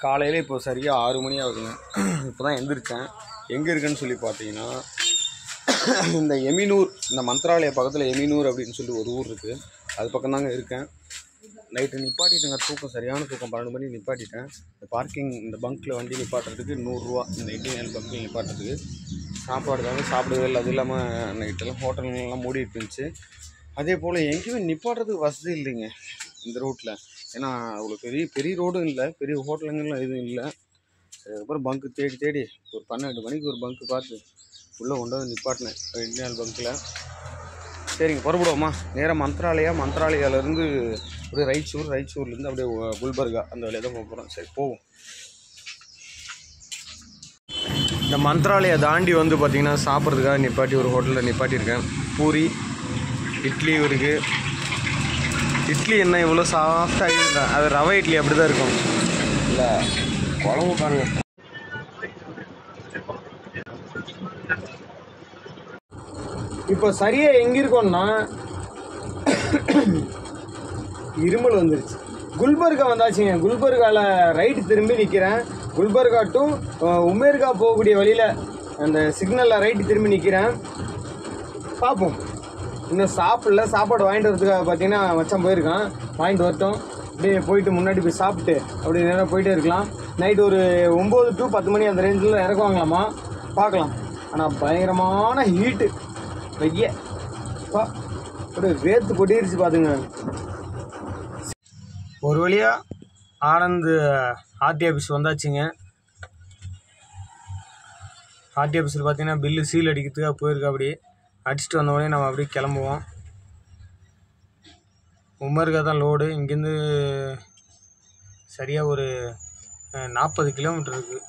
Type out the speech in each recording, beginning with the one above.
காலையில் இப்போ சரியாக ஆறு மணி ஆகுதுங்க இப்போ தான் எந்திரிச்சேன் எங்கே இருக்குன்னு சொல்லி பார்த்தீங்கன்னா இந்த எமினூர் இந்த மந்த்ராலய பக்கத்தில் எமினூர் அப்படின்னு சொல்லி ஒரு ஊர் இருக்குது அது பக்கம் தாங்க இருக்கேன் நைட்டு நிப்பாட்டிட்டேங்க தூக்கம் சரியான தூக்கம் பன்னெண்டு மணி நிப்பாட்டிட்டேன் இந்த பார்க்கிங் இந்த பங்க்கில் வண்டி நிப்பாட்டுறதுக்கு நூறுரூவா இந்த இண்டியன் பங்க்கில் நிப்பாட்டுறதுக்கு சாப்பாடு தாங்க சாப்பிடவே இல்லை அது இல்லாமல் நைட்டெல்லாம் ஹோட்டல்லாம் மூடிட்டு இருந்துச்சு அதே போல் எங்கேயுமே நிப்பாட்டுறதுக்கு வசதி இல்லைங்க இந்த ரோட்டில் ஏன்னா அவ்வளோ பெரிய பெரிய ரோடும் இல்லை பெரிய ஹோட்டலுங்கெல்லாம் எதுவும் இல்லை சரி, அதுக்கப்புறம் பங்க்கு தேடி தேடி ஒரு பன்னெண்டு மணிக்கு ஒரு பங்க்கு பார்த்து உள்ளே கொண்டு வந்து நிப்பாட்டினேன் இந்தியன் பங்க்கில் சரிங்க புறப்படுவோமா நேராக மந்த்ராலயா மந்த்ராலயாலேருந்து அப்படியே ரைச்சூர் ரைச்சூர்லேருந்து அப்படியே உ- குல்பர்கா அந்த வழியாக தான் போக போகிறோம் சரி போவோம் இந்த மந்த்ராலயா தாண்டி வந்து பார்த்திங்கன்னா சாப்பிட்றதுக்காக நிப்பாட்டி ஒரு ஹோட்டலில் நிப்பாட்டியிருக்கேன் பூரி இட்லி இருக்குது இட்லி என்ன இவ்வளோ சாஃப்டாக இருக்கா அது ரவை இட்லி அப்படி தான் இருக்கும் இல்லை குழம்பு பாருங்க இப்போ சரியாக எங்கே இருக்கோம்னா இருமல் வந்துருச்சு குல்பர்கா வந்தாச்சுங்க குல்பர்காவில் ரைட்டு திரும்பி நிற்கிறேன் குல்பர்கா டு அஹ், உமேர்கா போகக்கூடிய வழியில் அந்த சிக்னலில் ரைட்டு திரும்பி நிற்கிறேன் பார்ப்போம் இன்னும் சாப்பிடல சாப்பாடு வாங்கிட்டு வரதுக்காக பார்த்தீங்கன்னா மச்சான் போயிருக்கான் வாங்கிட்டு வரட்டும் அப்படியே போயிட்டு முன்னாடி போய் சாப்பிட்டு அப்படியே நேராக போயிட்டே இருக்கலாம் நைட் ஒரு ஒம்பது டு பத்து மணி அந்த ரேஞ்சில் இறக்குவாங்களாமா பார்க்கலாம் ஆனால் பயங்கரமான ஹீட்டு வெய்ய பா அப்படியே வேர்த்து கொட்டிருச்சு பார்த்துங்க ஒரு வழியாக ஆனந்த் ஆர்டி ஆஃபீஸ் வந்தாச்சுங்க ஆர்டி ஆஃபீஸில் பார்த்தீங்கன்னா பில்லு சீல் அடிக்கிறதுக்காக போயிருக்கா அப்படி அடிச்சுட்டு வந்த உடனே நம்ம அப்படியே கிளம்புவோம் உமருகா தான் லோடு இங்கேருந்து சரியாக ஒரு நாற்பது கிலோமீட்டர் இருக்குது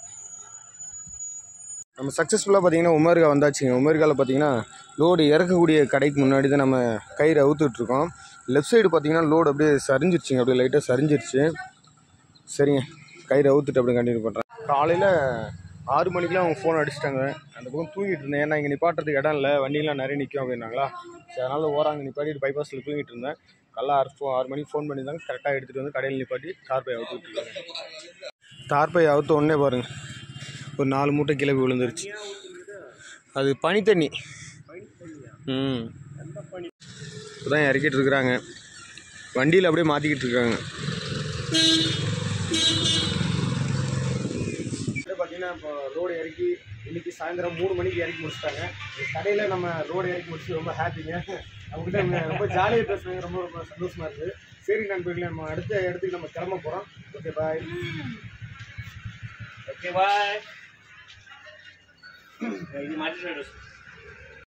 நம்ம சக்ஸஸ்ஃபுல்லாக பார்த்தீங்கன்னா உமர்கா வந்தாச்சுங்க உமர்காவில் பார்த்தீங்கன்னா லோடு இறக்கக்கூடிய கடைக்கு முன்னாடி தான் நம்ம கயிறு அவுத்துட்ருக்கோம் லெஃப்ட் சைடு பார்த்தீங்கன்னா லோடு அப்படியே சரிஞ்சிருச்சுங்க அப்படியே லைட்டாக சரிஞ்சிருச்சு சரிங்க கயிறு அவுத்துட்டு அப்படியே கண்டினியூ பண்ணுறேன் காலையில் ஆறு மணிக்கெலாம் அவங்க ஃபோன் அடிச்சிட்டாங்க அந்த பக்கம் தூங்கிட்டு இருந்தேன் ஏன்னா இங்கே நிப்பாட்டுறதுக்கு இடம் இல்லை வண்டியெலாம் நிறைய நிற்கும் அப்படின்னாங்களா சரி அதனால் ஓராங்க நிப்பாட்டிட்டு பைபாஸில் தூங்கிட்டு இருந்தேன் காலைல ஆறு ஃபோ ஆறு மணிக்கு ஃபோன் பண்ணியிருந்தாங்க கரெக்டாக எடுத்துகிட்டு வந்து கடையில் நிப்பாட்டி தார்பை அவுத்து விட்டுருக்காங்க தார்பை அவுத்த உடனே பாருங்க ஒரு நாலு மூட்டை கிளம்பி விழுந்துருச்சு அது பனி தண்ணி ம் இப்போதான் இறக்கிட்டு இருக்கிறாங்க வண்டியில் அப்படியே மாற்றிக்கிட்டு இருக்காங்க பார்த்தீங்கன்னா இப்போ ரோடு இறக்கி இன்னைக்கு சாயந்தரம் மூணு மணிக்கு இறக்கி முடிச்சிட்டாங்க கடையில் நம்ம ரோடு இறக்கி முடிச்சு ரொம்ப ஹாப்பிங்க அவங்ககிட்ட ரொம்ப ஜாலியாக பேசுனாங்க ரொம்ப ரொம்ப சந்தோஷமா இருக்குது சரி நண்பர்களே நம்ம அடுத்த இடத்துக்கு நம்ம கிளம்ப போகிறோம் ஓகே பாய் ஓகே பாய் இது மாட்டிட்டு